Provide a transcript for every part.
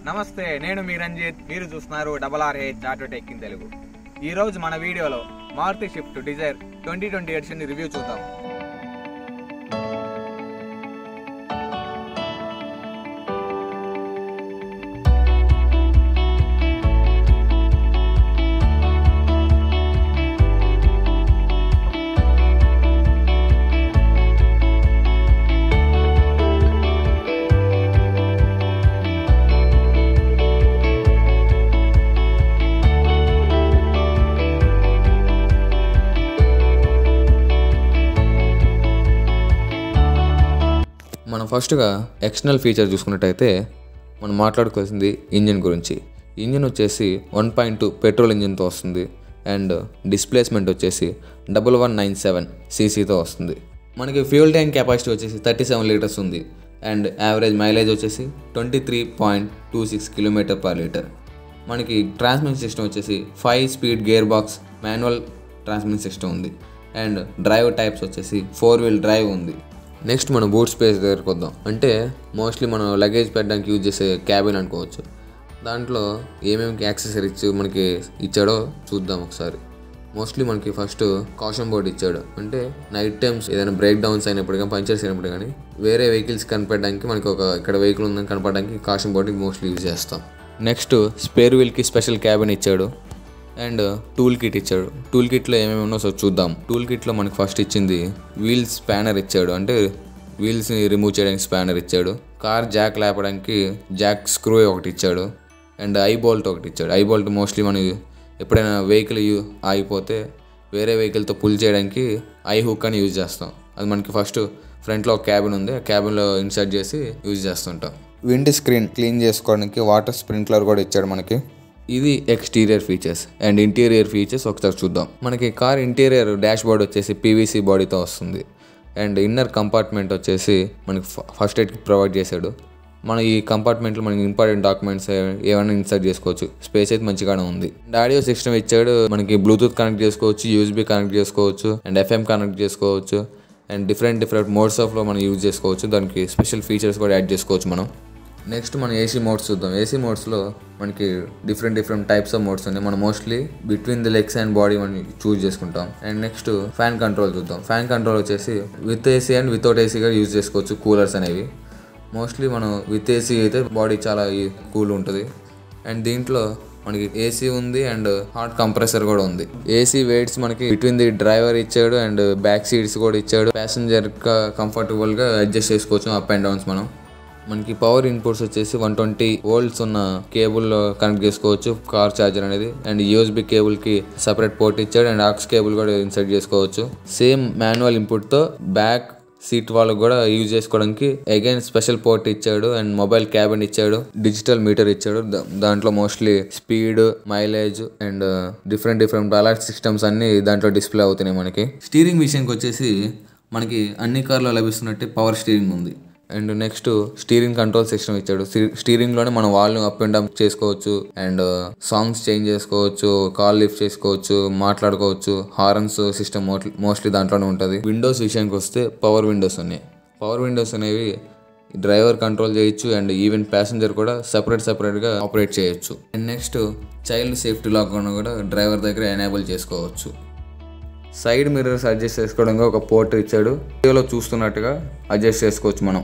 నమస్తే నేను మీ రంజిత్ మీరు చూస్తున్నారు double R H auto tech in Telugu ఈ రోజు మన వీడియోలో Maruti Swift Dzire twenty twenty edition review చూద్దాం మనం ఫస్ట్గా ఎక్స్టర్నల్ ఫీచర్ చూసుకున్నట్టయితే మనం మాట్లాడుకోవాల్సింది ఇంజిన్ గురించి ఇంజిన్ వచ్చేసి వన్ పాయింట్ టూ పెట్రోల్ ఇంజిన్తో వస్తుంది అండ్ డిస్ప్లేస్మెంట్ వచ్చేసి డబల్ వన్ నైన్ సెవెన్ సీసీతో వస్తుంది మనకి ఫ్యూల్ ట్యాంక్ కెపాసిటీ వచ్చేసి థర్టీ సెవెన్ లీటర్స్ ఉంది అండ్ యావరేజ్ మైలేజ్ వచ్చేసి twenty three point two six kilometre per litre మనకి ట్రాన్స్మిషన్ సిస్టమ్ వచ్చేసి five speed gear box manual transmission system ఉంది అండ్ డ్రైవ్ టైప్స్ వచ్చేసి ఫోర్ వీల్ డ్రైవ్ ఉంది next మనం boot space దగ్గరికి వద్దాం అంటే మోస్ట్లీ మనం లగేజ్ పెట్టడానికి యూజ్ చేసే క్యాబిన్ అనుకోవచ్చు దాంట్లో ఏమేమి యాక్సెసరీస్ మనకి ఇచ్చాడో చూద్దాం ఒకసారి మోస్ట్లీ మనకి ఫస్ట్ కాషన్ బోర్డ్ ఇచ్చాడు అంటే నైట్ టైమ్స్ ఏదైనా బ్రేక్ డౌన్స్ అయినప్పుడు కానీ పంచర్స్ అయినప్పుడు కానీ వేరే వెహికల్స్ కనపడడానికి మనకి ఒక ఇక్కడ వెహికల్ ఉందని కనపడడానికి కాషన్ బోర్డ్ని మోస్ట్లీ యూజ్ చేస్తాం నెక్స్ట్ స్పేర్ వీల్కి స్పెషల్ క్యాబిన్ ఇచ్చాడు అండ్ టూల్ కిట్ ఇచ్చాడు టూల్ కిట్లో ఏమేమి ఉన్నో సో చూద్దాం టూల్ కిట్లో మనకి ఫస్ట్ ఇచ్చింది వీల్స్ స్పానర్ ఇచ్చాడు అంటే వీల్స్ని రిమూవ్ చేయడానికి స్పానర్ ఇచ్చాడు కార్ జాక్ లేపడానికి జాక్ స్క్రూ ఒకటి ఇచ్చాడు అండ్ ఐ బోల్ట్ ఒకటి ఇచ్చాడు ఐ బోల్ట్ మోస్ట్లీ మనం ఎప్పుడైనా వెహికల్ ఆగిపోతే వేరే వెహికల్తో పుల్ చేయడానికి ఐ హుక్ అని యూజ్ చేస్తాం అది మనకి ఫస్ట్ ఫ్రంట్లో ఒక క్యాబిన్ ఉంది ఆ క్యాబిన్లో ఇన్సర్ట్ చేసి యూజ్ చేస్తుంటాం విండ్ స్క్రీన్ క్లీన్ చేసుకోవడానికి వాటర్ స్ప్రింక్లర్ కూడా ఇచ్చాడు మనకి ఇది exterior features and interior features ఒకసారి చూద్దాం మనకి కార్ ఇంటీరియర్ డాష్ బోర్డ్ వచ్చేసి పీవీసీ బాడీతో వస్తుంది అండ్ ఇన్నర్ కంపార్ట్మెంట్ వచ్చేసి మనకి ఫస్ట్ ఎయిడ్ ప్రొవైడ్ చేశాడు మన ఈ కంపార్ట్మెంట్లో మనకి ఇంపార్టెంట్ డాక్యుమెంట్స్ ఏమైనా ఇన్సర్ట్ చేసుకోవచ్చు స్పేస్ అయితే మంచిగానే ఉంది అండ్ ఆడియో సిస్టమ్ ఇచ్చాడు మనకి బ్లూటూత్ కనెక్ట్ చేసుకోవచ్చు యూఎస్బీ కనెక్ట్ చేసుకోవచ్చు అండ్ ఎఫ్ఎం కనెక్ట్ చేసుకోవచ్చు అండ్ డిఫరెంట్ డిఫరెంట్ మోడ్స్ ఆఫ్లో మనం యూజ్ చేసుకోవచ్చు దానికి స్పెషల్ ఫీచర్స్ కూడా యాడ్ చేసుకోవచ్చు మనం నెక్స్ట్ మనం ఏసీ మోడ్స్ చూద్దాం ఏసీ మోడ్స్లో మనకి different different types of modes ఉన్నాయి మనం mostly between the legs and body మనం చూస్ చేసుకుంటాం అండ్ నెక్స్ట్ ఫ్యాన్ కంట్రోల్ చూద్దాం ఫ్యాన్ కంట్రోల్ వచ్చేసి విత్ ఏసీ అండ్ వితౌట్ ఏసీగా యూజ్ చేసుకోవచ్చు కూలర్స్ అనేవి మోస్ట్లీ మనం విత్ ఏసీ అయితే బాడీ చాలా కూల్ ఉంటుంది అండ్ దీంట్లో మనకి ఏసీ ఉంది అండ్ హాట్ కంప్రెసర్ కూడా ఉంది ఏసీ వెయిట్స్ మనకి బిట్వీన్ ది డ్రైవర్ ఇచ్చాడు అండ్ బ్యాక్ సీట్స్ కూడా ఇచ్చాడు ప్యాసింజర్ కంఫర్టబుల్ గా అడ్జస్ట్ చేసుకోవచ్చు అప్ అండ్ డౌన్స్ మనం మనకి పవర్ ఇన్పుట్స్ వచ్చేసి వన్ ట్వంటీ వోల్ట్స్ ఉన్న కేబుల్ కనెక్ట్ చేసుకోవచ్చు కార్ ఛార్జర్ అనేది అండ్ యూఎస్బి కేబుల్ కి సపరేట్ పోర్ట్ ఇచ్చాడు అండ్ ఆక్స్ కేబుల్ కూడా ఇన్సర్ట్ చేసుకోవచ్చు సేమ్ మాన్యువల్ ఇన్పుట్ తో బ్యాక్ సీట్ వాళ్ళకి కూడా యూజ్ చేసుకోవడానికి అగైన్ స్పెషల్ పోర్ట్ ఇచ్చాడు అండ్ మొబైల్ క్యాబిన్ ఇచ్చాడు డిజిటల్ మీటర్ ఇచ్చాడు దా- దాంట్లో mostly speed mileage and different different alert systems అన్ని దాంట్లో డిస్ప్లే అవుతున్నాయి మనకి స్టీరింగ్ విషయానికి వచ్చేసి మనకి అన్ని కార్లో లభిస్తున్నట్టే పవర్ స్టీరింగ్ ఉంది and next steering control system ఇచ్చాడు స్టీరింగ్ లోనే మనం వాల్యూమ్ అప్ అండ్ డౌన్ చేసుకోవచ్చు అండ్ సాంగ్స్ చేంజ్ చేసుకోవచ్చు కాల్ లిఫ్ట్ చేసుకోవచ్చు మాట్లాడుకోవచ్చు హార్న్స్ సిస్టమ్ మోస్ట్లీ దాంట్లోనే ఉంటుంది విండోస్ విషయానికి వస్తే పవర్ విండోస్ ఉన్నాయి పవర్ విండోస్ అనేవి డ్రైవర్ కంట్రోల్ చేయొచ్చు అండ్ ఈవెన్ ప్యాసింజర్ కూడా సపరేట్ సపరేట్గా ఆపరేట్ చేయొచ్చు and next child safety lock కూడా డ్రైవర్ దగ్గర ఎనేబుల్ చేసుకోవచ్చు సైడ్ మిర్రర్స్ అడ్జస్ట్ చేసుకోవడానికి ఒక పోర్ట్ ఇచ్చాడు వీడియోలో చూస్తున్నట్టుగా అడ్జస్ట్ చేసుకోవచ్చు మనం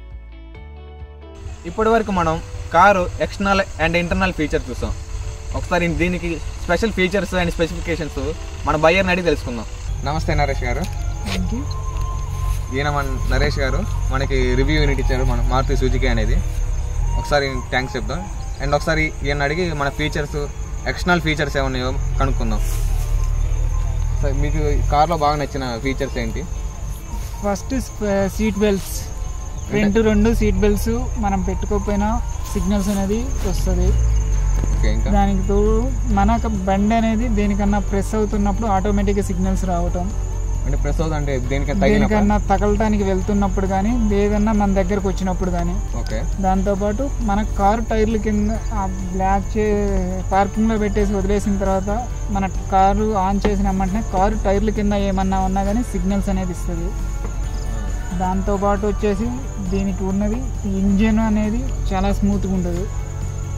ఇప్పటి వరకు మనం కారు ఎక్స్టర్నల్ అండ్ ఇంటర్నల్ ఫీచర్ చూసాం ఒకసారి దీనికి స్పెషల్ ఫీచర్స్ అండ్ స్పెసిఫికేషన్స్ మన బయ్యర్ని అడిగి తెలుసుకుందాం నమస్తే నరేష్ గారు ఈయన మన నరేష్ గారు మనకి రివ్యూ యూనిట్ ఇచ్చారు మన మారుతి సుజుకి అనేది ఒకసారి థ్యాంక్స్ చెప్దాం అండ్ ఒకసారి ఈయన అడిగి మన ఫీచర్స్ ఎక్స్టర్నల్ ఫీచర్స్ ఏమన్నాయో కనుక్కుందాం సార్ మీకు ఈ కార్లో బాగా నచ్చిన ఫీచర్స్ ఏంటి ఫస్ట్ సీట్ బెల్ట్స్ ఫ్రంట్ రెండు సీట్ బెల్ట్స్ మనం పెట్టుకోకపోయినా సిగ్నల్స్ అనేది వస్తుంది ఓకే ఇంకా దానికి తోడు మనకు బండి అనేది దేనికన్నా ప్రెస్ అవుతున్నప్పుడు ఆటోమేటిక్గా సిగ్నల్స్ రావటం అంటే ప్రెస్ అవుతుంది అంటే దేనికైనా తగిలినప్పుడు దేనికన్నా తగలటానికి వెళ్తున్నప్పుడు కానీ ఏదన్నా మన దగ్గరకు వచ్చినప్పుడు కానీ ఓకే దాంతోపాటు మన కారు టైర్ల కింద ఆ బ్లాక్ చే పార్కింగ్లో పెట్టేసి వదిలేసిన తర్వాత మన కారు ఆన్ చేసిన వెంటనే కారు టైర్ల కింద ఏమన్నా ఉన్నా కానీ సిగ్నల్స్ అనేది ఇస్తుంది దాంతోపాటు వచ్చేసి దీనికి ఉన్నది ఇంజిన్ అనేది చాలా స్మూత్గా ఉంటుంది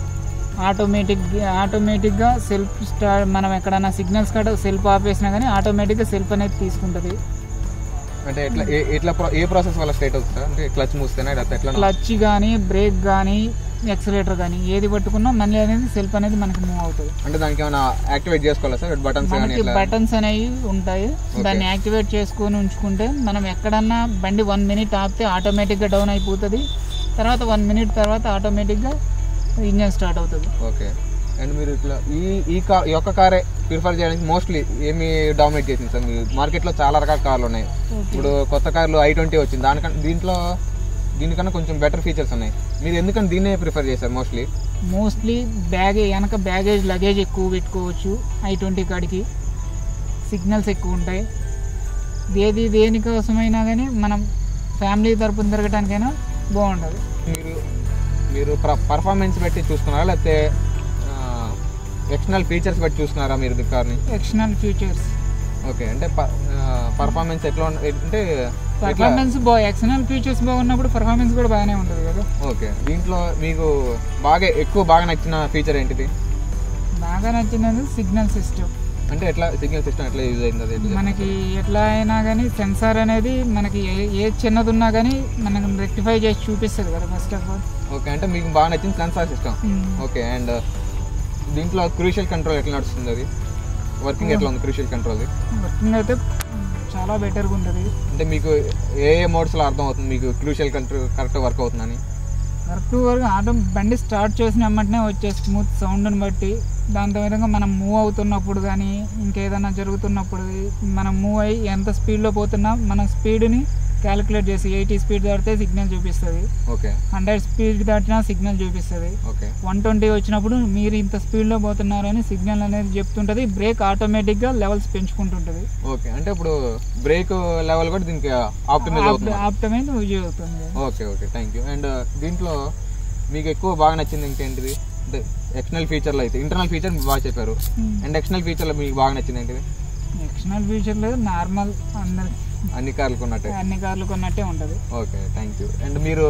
ఆటోమేటిక్ ఆటోమేటిక్గా సెల్ఫ్ స్టార్ట్ మనం ఎక్కడైనా సిగ్నల్స్ కాడ సెల్ఫ్ ఆపేసినా కానీ ఆటోమేటిక్గా సెల్ఫ్ అనేది తీసుకుంటుంది అంటే ఎట్లా ఏ- ఎట్లా pro- ఏ ప్రాసెస్ వల్ల స్టేట్ అవుతుంది సార్ అంటే క్లచ్ మూస్తేనే లేకపోతే ఎట్లా క్లచ్ కానీ బ్రేక్ కానీ ఎక్సలేటర్ కానీ ఏది పట్టుకున్నా మళ్ళీ అనేది సెల్ఫ్ అనేది మనకి మూవ్ అవుతుంది అంటే దానికి ఏమైనా యాక్టివేట్ చేసుకోవాలా సార్ బటన్స్ కానీ మనకి ఎట్లా బటన్స్ అనేవి ఉంటాయి దాన్ని యాక్టివేట్ చేసుకొని ఉంచుకుంటే మనం ఎక్కడన్నా బండి వన్ మినిట్ ఆపితే ఆటోమేటిక్గా డౌన్ అయిపోతుంది తర్వాత వన్ మినిట్ తర్వాత ఆటోమేటిక్గా ఇంజన్ స్టార్ట్ అవుతుంది ఓకే అండ్ మీరు ఇట్లా ఈ ఈ కార్ ఈ ఒక్క కారే ప్రిఫర్ చేయడానికి మోస్ట్లీ ఏమి డామినేట్ చేసింది సార్ మీరు మార్కెట్లో చాలా రకాల కార్లు ఉన్నాయి ఇప్పుడు కొత్త కార్లు ఐ ట్వంటీ వచ్చింది దానికన్నా దీంట్లో దీనికన్నా కొంచెం బెటర్ ఫీచర్స్ ఉన్నాయి మీరు ఎందుకని దీన్నే ప్రిఫర్ చేశారు మోస్ట్లీ మోస్ట్లీ బ్యాగేజ్ వెనక బ్యాగేజ్ లగేజ్ ఎక్కువ పెట్టుకోవచ్చు ఐ ట్వంటీ కాడికి సిగ్నల్స్ ఎక్కువ ఉంటాయి ఏది దేనికోసమైనా కానీ మనం ఫ్యామిలీ తరపున తిరగటానికైనా బాగుంటుంది మీరు మీరు పర్ఫార్మెన్స్ బట్టి చూసుకున్నారా లేకపోతే ఎక్స్టర్నల్ ఫీచర్స్ బట్టి చూసుకున్నారా మీరు ఈ కార్ని ఎక్స్టర్నల్ ఫీచర్స్ ఓకే అంటే పర్ఫార్మెన్స్ ఎట్లా ఉన్న- అంటే ఎట్లా పర్ఫార్మెన్స్ బా ఎక్స్టర్నల్ ఫీచర్స్ బాగున్నప్పుడు పర్ఫార్మెన్స్ కూడా బాగానే ఉంటుంది కదా ఓకే దీంట్లో మీకు బాగా ఎక్కువ బాగా నచ్చిన ఫీచర్ ఏంటిది బాగా నచ్చినది సిగ్నల్ సిస్టమ్ అంటే ఎట్లా సిగ్నల్ సిస్టమ్ ఎట్లా యూజ్ అయింది అది ఎట్లా? మనకి ఎట్లా అయినా కానీ సెన్సార్ అనేది మనకి ఏ ఏ చిన్నది ఉన్నా కానీ మనకి రెక్టిఫై చేసి చూపిస్తుంది కదా ఫస్ట్ ఆఫ్ ఆల్ ఓకే అంటే మీకు బాగా నచ్చింది సెన్సార్ సిస్టమ్ ఓకే అండ్ దీంట్లో క్రూషియల్ కంట్రోల్ ఎట్లా నడుస్తుంది అది వర్కింగ్ ఎట్లా ఉంది క్రూషియల్ కంట్రోల్ వర్కింగ్ అయితే చాలా బెటర్గా ఉంటుంది అంటే మీకు ఏ ఏ మోడ్స్లో అర్థం అవుతుంది మీకు క్రూషియల్ కంట్రోల్ కరెక్ట్ వర్క్ అవుతుందని వర్క్ వరకు ఆటో బండి స్టార్ట్ చేసిన వెంటనే వచ్చే స్మూత్ సౌండ్ని బట్టి దాంతో విధంగా మనం మూవ్ అవుతున్నప్పుడు కానీ ఇంకేదైనా జరుగుతున్నప్పుడు మనం మూవ్ అయ్యి ఎంత స్పీడ్లో పోతున్నా మన స్పీడ్ని క్యాలిక్యులేట్ చేసి ఎయిటీ స్పీడ్ దాటితే సిగ్నల్ చూపిస్తుంది ఓకే హండ్రెడ్ స్పీడ్ దాటినా సిగ్నల్ చూపిస్తుంది ఓకే వన్ ట్వంటీ వచ్చినప్పుడు మీరు ఇంత స్పీడ్లో పోతున్నారని సిగ్నల్ అనేది చెప్తుంటుంది బ్రేక్ ఆటోమేటిక్గా లెవెల్స్ పెంచుకుంటుంటుంది ఓకే అంటే ఇప్పుడు బ్రేక్ లెవెల్ కూడా దీనికి ఆప్టిమైజ్ అవుతుంది ఆప్టమైజ్ యూజ్ అవుతుంది okay okay thank you and దీంట్లో మీకు ఎక్కువ బాగా నచ్చింది ఇంకేంటిది అంటే ఎక్స్టర్నల్ ఫీచర్లో అయితే ఇంటర్నల్ ఫీచర్ బాగా చెప్పారు అండ్ ఎక్స్టర్నల్ ఫీచర్లో మీకు బాగా నచ్చింది ఏంటిది ఎక్స్టర్నల్ ఫీచర్లు నార్మల్ అందరి అన్ని కార్లు కొన్నట్టే అన్ని కార్లు కొన్నట్టే ఉంటుంది ఓకే థ్యాంక్ యూ అండ్ మీరు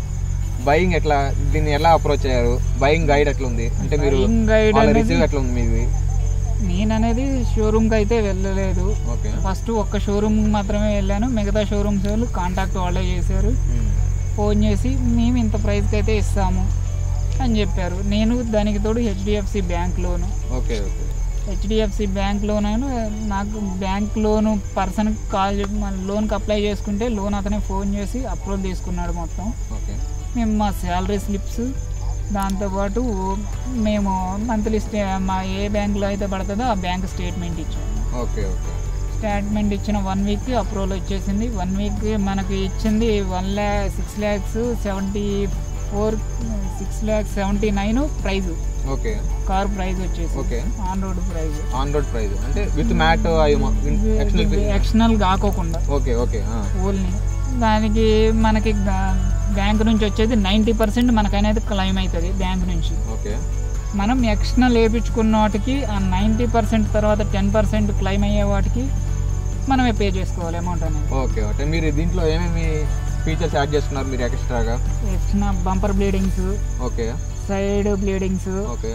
బయింగ్ ఎట్లా దీన్ని ఎలా అప్రోచ్ అయ్యారు బయింగ్ గైడ్ ఎట్లా ఉంది అంటే మీరు Buying guide వాళ్ళ అనేది- రిసీవ్ ఎట్లా ఉంది మీది నేను అనేది షోరూమ్కి అయితే వెళ్ళలేదు ఓకే ఫస్ట్ ఒక్క షోరూమ్ మాత్రమే వెళ్ళాను మిగతా షోరూమ్స్ వాళ్ళు కాంటాక్ట్ వాళ్ళే చేశారు ఫోన్ చేసి మేము ఇంత ప్రైస్కి అయితే ఇస్తాము అని చెప్పారు నేను దానికి తోడు HDFC bank loan okay okay HDFC bank loan అయినా నాకు బ్యాంక్ లోన్ పర్సన్కి కాల్ చెప్పి మన లోన్కి అప్లై చేసుకుంటే లోన్ అతనే ఫోన్ చేసి అప్రూవల్ తీసుకున్నాడు మొత్తం ఓకే మేము మా శాలరీ స్లిప్స్ దాంతోపాటు మేము మంత్లీ స్టే మా ఏ బ్యాంక్లో అయితే పడుతుందో ఆ బ్యాంక్ స్టేట్మెంట్ ఇచ్చాము ఓకే ఓకే స్టేట్మెంట్ ఇచ్చిన వన్ వీక్ అప్రూవల్ వచ్చేసింది వన్ వీక్ మనకి ఇచ్చింది వన్ ల్యా six lakhs seventy four six lakhs seventy nine price okay car price వచ్చేసి okay on road price on road price అంటే విత్ మ్యాట్ ఎక్స్టర్నల్ ఎక్స్టర్నల్ కాకోకుండా okay okay only దానికి మనకి బ్యాంక్ నుంచి వచ్చేది నైంటీ పర్సెంట్ మనకనేది క్లైమ్ అవుతుంది బ్యాంక్ నుంచి ఓకే మనం ఎక్స్టర్నల్ వేయించుకున్న వాటికి ఆ నైంటీ పర్సెంట్ తర్వాత టెన్ పర్సెంట్ క్లైమ్ అయ్యే వాటికి మనమే పే చేసుకోవాలి అమౌంట్ అనేది ఓకే అంటే మీరు దీంట్లో ఏమేమి ఫీచర్స్ యాడ్ చేస్తున్నారు మీరు ఎక్స్ట్రాగా extra bumper beadings okay side beadings okay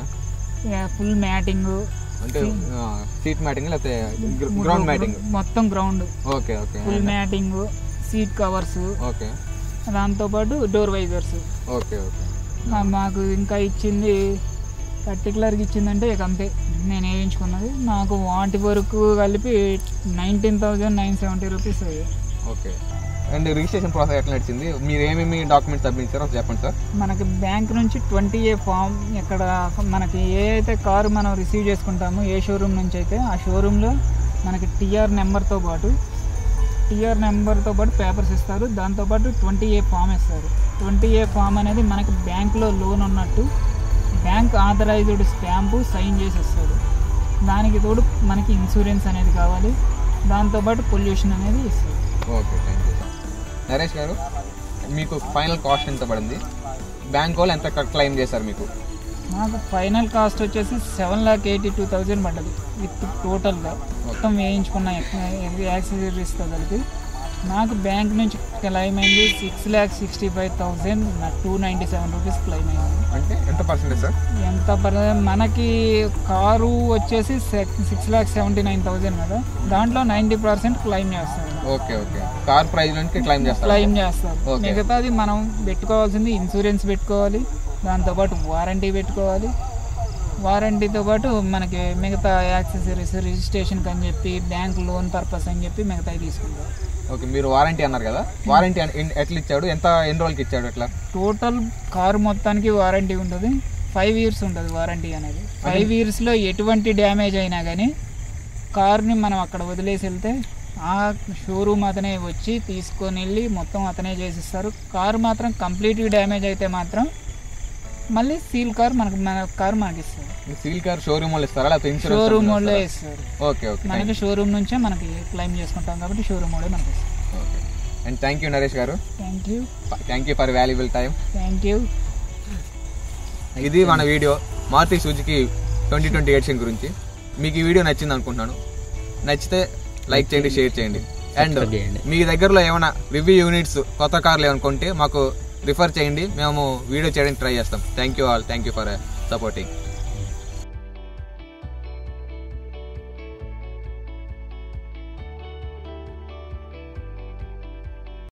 full matting అంటే సీట్ మ్యాటింగ్ లేకపోతే గ్రౌండ్ మ్యాటింగ్ మొత్తం ground okay okay full matting seat covers okay దాంతోపాటు డోర్ వైజర్స్ ఓకే ఓకే మాకు ఇంకా ఇచ్చింది పర్టికులర్గా ఇచ్చిందంటే ఇక అంతే నేను వేయించుకున్నది నాకు వాటి వరకు కలిపి nineteen thousand nine seventy rupees అయ్యాయి ఓకే అండ్ రిజిస్ట్రేషన్ ప్రాసెస్ ఎట్లా నడిచింది మీరు ఏమేమి డాక్యుమెంట్స్ సబ్మిట్ ఒకటి చెప్పండి సార్ మనకి బ్యాంక్ నుంచి ట్వంటీ ఏ ఫామ్ ఇక్కడ మనకి ఏ అయితే కారు మనం రిసీవ్ చేసుకుంటామో ఏ షోరూమ్ నుంచి అయితే ఆ షోరూంలో మనకి టీఆర్ నెంబర్తో పాటు టీఆర్ నెంబర్తో పాటు పేపర్స్ ఇస్తారు దాంతోపాటు ట్వంటీ ఏ ఫామ్ ఇస్తారు ట్వంటీ ఏ ఫామ్ అనేది మనకి బ్యాంక్లో లోన్ ఉన్నట్టు బ్యాంక్ ఆథరైజ్డ్ స్టాంపు సైన్ చేసి ఇస్తాడు దానికి తోడు మనకి ఇన్సూరెన్స్ అనేది కావాలి దాంతోపాటు పొల్యూషన్ అనేది ఇస్తారు ఓకే థ్యాంక్ యూ నరేష్ గారు మీకు ఫైనల్ కాస్ట్ ఎంత పడింది బ్యాంక్ వాళ్ళు ఎంత క్లెయిమ్ చేశారు మీకు నాకు ఫైనల్ కాస్ట్ వచ్చేసి seven lakh eighty two thousand పడ్డది విత్ టోటల్గా మొత్తం వేయించుకున్న యాక్సెసరీస్తో కలిపి నాకు బ్యాంక్ నుంచి క్లైమ్ అయింది six lakh sixty five thousand two ninety seven rupees claim అయింది అంటే ఎంత పర్సెంటేజ్ సార్ ఎంత పర్ మనకి కారు వచ్చేసి six lakh seventy nine thousand కదా దాంట్లో నైంటీ పర్సెంట్ క్లైమ్ చేస్తారు ఓకే ఓకే కార్ ప్రైస్ నుంచి క్లైమ్ చేస్తారు క్లైమ్ చేస్తారు Okay. మిగతాది మనం పెట్టుకోవాల్సింది ఇన్సూరెన్స్ పెట్టుకోవాలి దాంతోపాటు వారంటీ పెట్టుకోవాలి వారంటీతో పాటు మనకి మిగతా యాక్సెసరీస్ రిజిస్ట్రేషన్కి అని చెప్పి బ్యాంక్ లోన్ పర్పస్ అని చెప్పి మిగతాయి తీసుకుంటాం ఓకే మీరు వారంటీ అన్నారు కదా వారంటీ ఎట్లా ఇచ్చాడు ఎంత ఎన్ని రోజులకి ఇచ్చాడు ఎట్లా టోటల్ కారు మొత్తానికి వారంటీ ఉంటుంది ఫైవ్ ఇయర్స్ ఉంటుంది వారంటీ అనేది ఫైవ్ ఇయర్స్లో ఎటువంటి డ్యామేజ్ అయినా కానీ కార్ని మనం అక్కడ వదిలేసి వెళ్తే ఆ షోరూమ్ అతనే వచ్చి తీసుకొని వెళ్ళి మొత్తం అతనే చేసిస్తారు కారు మాత్రం కంప్లీట్గా డ్యామేజ్ అయితే మాత్రం మళ్ళీ సీల్ కార్ మనకు మన కారు మనకి ఇస్తారు సీల్ కార్ షోరూమ్ వాళ్ళు ఇస్తారా లేకపోతే ఇన్సూరెన్స్ షోరూమ్ వాళ్ళే ఇస్తారు ఓకే ఓకే మనకి షోరూమ్ నుంచే మనకి క్లైమ్ చేసుకుంటాం కాబట్టి షోరూమ్ వాళ్ళే మనకి ఇస్తారు okay and thank you Naresh గారు thank you thank you for valuable time thank you ఇది మన video Maruti Suzuki twenty twenty edition గురించి మీకు ఈ వీడియో నచ్చింది అనుకుంటున్నాను నచ్చితే లైక్ చేయండి షేర్ చేయండి అండ్ మీ దగ్గరలో ఏమైనా రివ్యూ యూనిట్స్ కొత్త కార్లు ఏమనుకుంటే మాకు రిఫర్ చేయండి మేము వీడియో చేయడానికి ట్రై చేస్తాం thank you all thank you for supporting